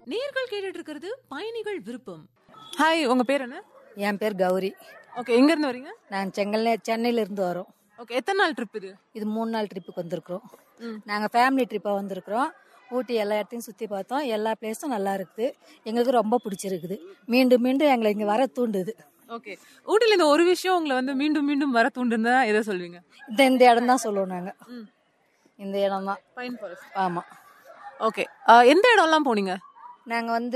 நேர்கள் கேட்டுட்டு இருக்கிறது பயணிகள் விருப்பம் ஹாய் உங்க பேர் என்ன என் பேர் கௌரி ஓகே எங்க இருந்து வரீங்க நாங்கள் செங்கல்ல சென்னையில இருந்து வரோம் ஓகே எத்தனை நாள் ட்ரிப் இது இது மூணு நாள் ட்ரிப்புக்கு வந்திருக்கிறோம் நாங்கள் ஃபேமிலி ட்ரிப்பாக வந்திருக்கிறோம் ஊட்டி எல்லா இடத்தையும் சுற்றி பார்த்தோம் எல்லா பிளேஸும் நல்லா இருக்குது எங்களுக்கு ரொம்ப பிடிச்சிருக்குது மீண்டும் மீண்டும் எங்களை இங்கே வர தூண்டுது ஓகே ஊட்டில இந்த ஒரு விஷயம் உங்களை வந்து மீண்டும் மீண்டும் வர தூண்டுனா எதை சொல்வீங்க இந்த இந்த இடம் தான் சொல்லுவோம் நாங்கள் இந்த இடம் தான் பைன் ஃபாரஸ்ட் ஆமாம் ஓகே எந்த இடம்லாம் போனீங்க நாங்கள் வந்து